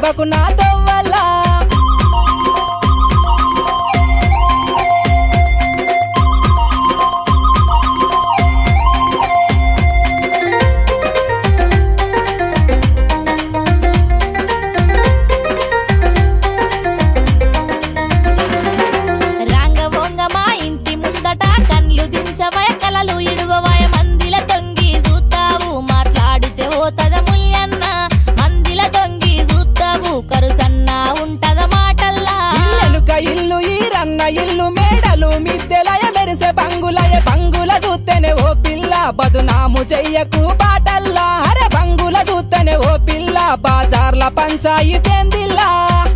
ఎదురవ్వకు నా తవ్వలా రాంగవోంగ మా ఇంటి ముందట కళ్ళు దించవయ కలలు ఇడువవయ మందిల తొంగి చూస్తావు మాట్లాడితే ఓతద ముల్యన్న మందిల తొంగి చూస్తావు కరుసన్న ఉంటద మాటల్లా ఇల్లెనుక ఇల్లు ఈరన్న ఇల్లు మేడలు మిద్దెలయ మెరిసే బంగులయ బంగుల చూస్తేనే ఓ పిల్ల బదునాము చెయ్యకు బాటల్లా అరే బంగుల చూస్తేనే ఓ పిల్ల బాజార్ల పంచాయితేందిల్లా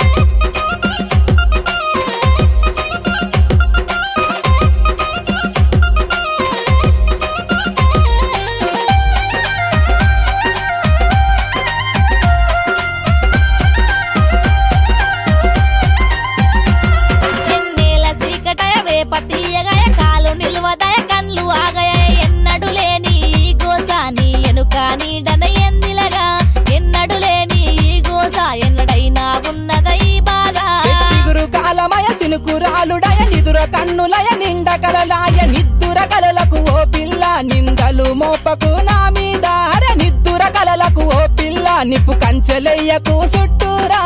ఎన్నేల సీకటయ వేప తీయగయ కాలు నిలువదయ కండ్లు ఆగయ ఎన్నడు లేని ఈ గోస నీ ఎనుక నీడన ఎందిలగా ఎన్నడు లేని ఈ గోస ఎన్నడైనా ఉన్నద ఈ బాధ చిగురు కాలమయ సినుకురాలుడయ నిదుర కన్నులయ నిండ కలలాయ నిద్దుర కలలకు ఓ పిల్ల నిందలు మోపకు నా మీద అరే నిద్దుర కలలకు ఓ పిల్ల నిప్పు కంచెలెయ్యకు చుట్టూరా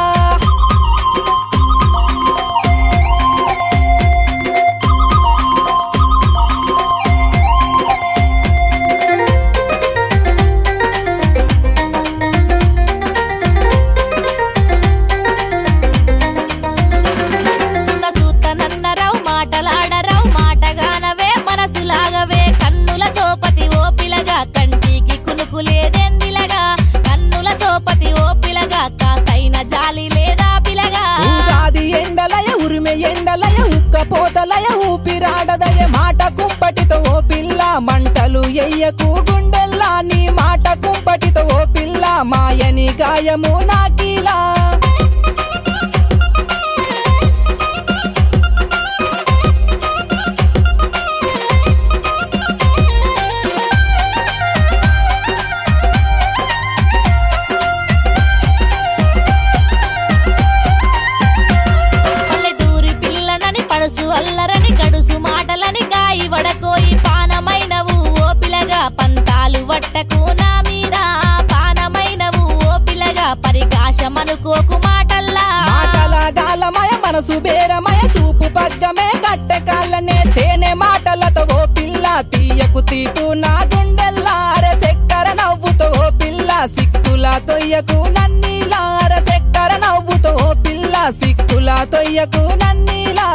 సుత సూతనన్నరావు మాటలాడరావు మాటగానవే మనసులాగవే కన్నుల సోపతి ఓ పిలగా కంటికి కునుకు లేదెందిలగా కన్నుల సోపతి ఓ పిలగా కాస్తైన జాలి లేదా పిలగా ఉగాది ఎండలయ ఉరిమె ఎండలయ ఉక్క పోతలయ ఊపిరాడదయ మాట కుంపటితో ఓ పిల్ల మంటలు ఎయ్యకు గుండెల్లా నీ మాట కుంపటితో ఓ పిల్ల మాయని గాయము నాకీలా పల్లెటూరి పిల్లనని పడుసు అల్లరని గడుసు మాటలని గాయి వడకోయి పానమైనవు ఓ పిలగా పంతాలు వట్టకు నా మీద పానమైనవు ఓ పిలగా పరికాశమనుకోకు మాటల్లా మాటల గాలమయ మనసు బేరమయ చూపు పగ్గమే కట్టె కాళ్ళనే తేనె మాటలతో ఓ పిల్ల తీయకు తీపు నా గుండెల్లా అరే సెక్కర నవ్వుతో ఓ పిల్ల సిక్కుల తొయ్యకు నన్నీలా అరే సెక్కర నవ్వుతో ఓ పిల్ల సిక్కుల తొయ్యకు నన్నీలా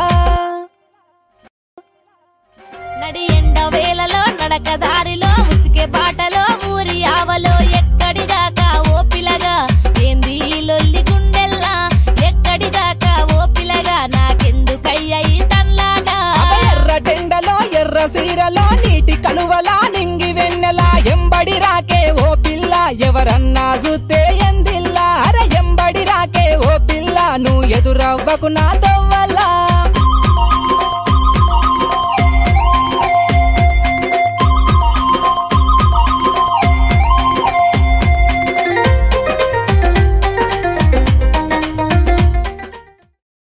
నడి ఎండ వేళలో నడక దారిలో ఉసికే బాటలో ఊరి ఆవలో ఎక్కడి దాకా ఓ పిలగా ఏంది ఈ లొల్లి గుండెల్లా ఎక్కడి దాకా ఓ పిలగా నాకెందుకయ్య ఈ తన్లాట అవ ఎర్ర టెండలో ఎర్ర సీరలో నీటి కలువలా నింగి వెన్నెలా ఎంబడి రాకే ఓ పిల్ల ఎవరన్నా చూస్తే ఎందిల్లా అరే ఎంబడి రాకే ఓ పిల్ల నువ్వు ఎదురవ్వకు నా తవ్వలా